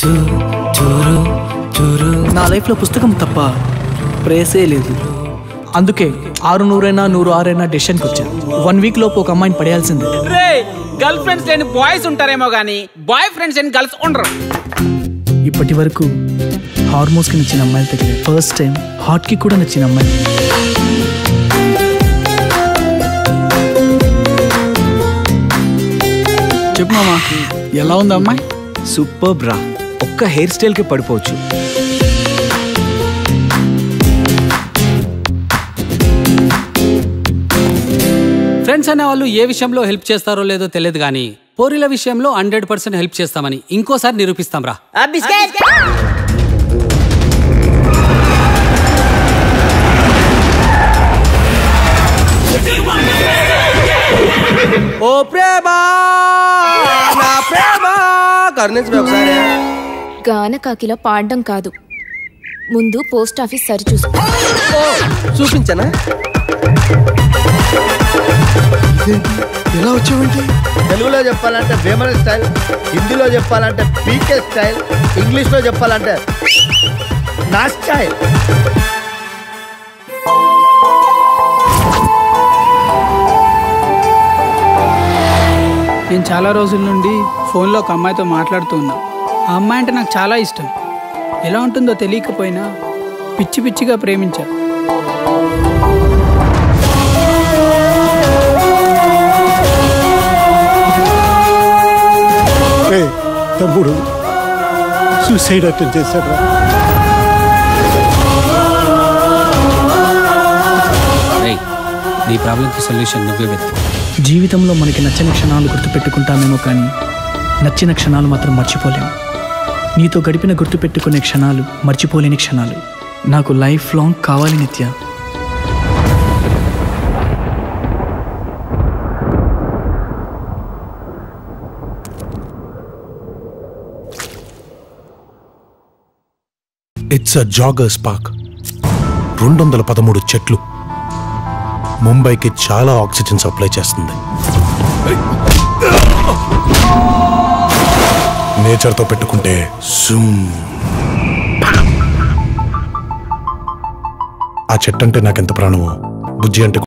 నా లైఫ్లో పుస్తకం తప్ప ప్రేసే లేదు అందుకే ఆరు నూరైనా నూరు ఆరైనా డెసిషన్కి వచ్చా వన్ వీక్ లోపు ఒక అమ్మాయిని పడేయాల్సిందే రే గర్ల్ ఫ్రెండ్స్ లేని బాయ్స్ ఉంటారేమో గానీ బాయ్ ఫ్రెండ్స్ లేని గర్ల్స్ ఉండరు ఇప్పటి వరకు హార్మోన్స్కి నచ్చిన అమ్మాయిలు తగిలే ఫస్ట్ టైం హార్ట్కి కూడా నచ్చిన అమ్మాయి చెప్పు మామా ఎలా ఉంది అమ్మాయి సూపర్ బ్రా ఒక్క హెయిర్ స్టైల్కి పడిపోవచ్చు ఫ్రెండ్స్ అనే వాళ్ళు ఏ విషయంలో హెల్ప్ చేస్తారో లేదో తెలియదు కానీ పోరీల విషయంలో హండ్రెడ్ పర్సెంట్ హెల్ప్ చేస్తామని ఇంకోసారి నిరూపిస్తాం రా ఓ ప్రేమ నా ప్రేమ కరుణించు ఒకసారి గానకాకిలో పాడడం కాదు ముందు పోస్ట్ ఆఫీస్ సరి చూసుకో చూపించనా ఎలా వచ్చావంటే తెలుగులో చెప్పాలంటే వేమన స్టైల్ హిందీలో చెప్పాలంటే పీకే స్టైల్ ఇంగ్లీష్లో చెప్పాలంటే నా స్టైల్ నేను చాలా రోజుల నుండి ఫోన్లో ఒక అమ్మాయితో మాట్లాడుతూ ఉన్నా ఆ అమ్మాయి అంటే నాకు చాలా ఇష్టం ఎలా ఉంటుందో తెలియకపోయినా పిచ్చి పిచ్చిగా ప్రేమించా తమ్ముడు సూసైడ్ అటెండ్ చేశాడు రేయ్ నీ ప్రాబ్లంకి సొల్యూషన్ నువ్వే వెతుకు జీవితంలో మనకి నచ్చని క్షణాలు గుర్తుపెట్టుకుంటామేమో కానీ నచ్చిన క్షణాలు మాత్రం మర్చిపోలేము నీతో గడిపిన గుర్తుపెట్టుకునే క్షణాలు మర్చిపోలేని క్షణాలు నాకు లైఫ్ లాంగ్ కావాలి నిత్య ఇట్స్ అ జాగర్స్ పార్క్ రెండు వందల పదమూడు చెట్లు ముంబైకి చాలా ఆక్సిజన్ సప్లై చేస్తుంది నేచర్తో పెట్టుకుంటే జూమ్. ఆ చెట్టు అంటే నాకెంత ప్రాణమో బుజ్జి అంటే